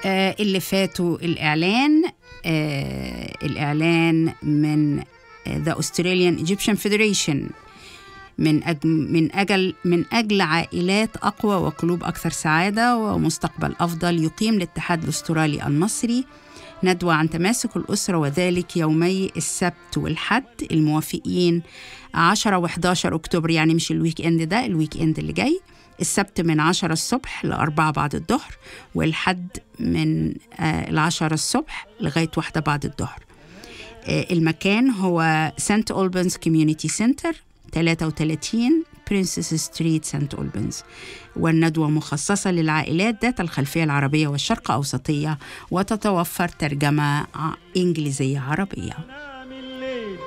آه اللي فاتوا الإعلان آه الإعلان من ذا Australian Egyptian Federation من أجل من أجل من أجل عائلات أقوى وقلوب أكثر سعادة ومستقبل أفضل يقيم الاتحاد الأسترالي المصري ندوة عن تماسك الأسرة وذلك يومي السبت والحد الموافقين 10 و11 أكتوبر يعني مش الويك إند ده الويك إند اللي جاي السبت من 10 الصبح لأربعة بعد الظهر والحد من آه العشرة الصبح لغاية واحدة بعد الظهر آه المكان هو سانت أولبنز كوميونيتي سنتر 33 برنسس ستريت سانت أولبنز والندوة مخصصة للعائلات ذات الخلفية العربية والشرق أوسطية وتتوفر ترجمة إنجليزية عربية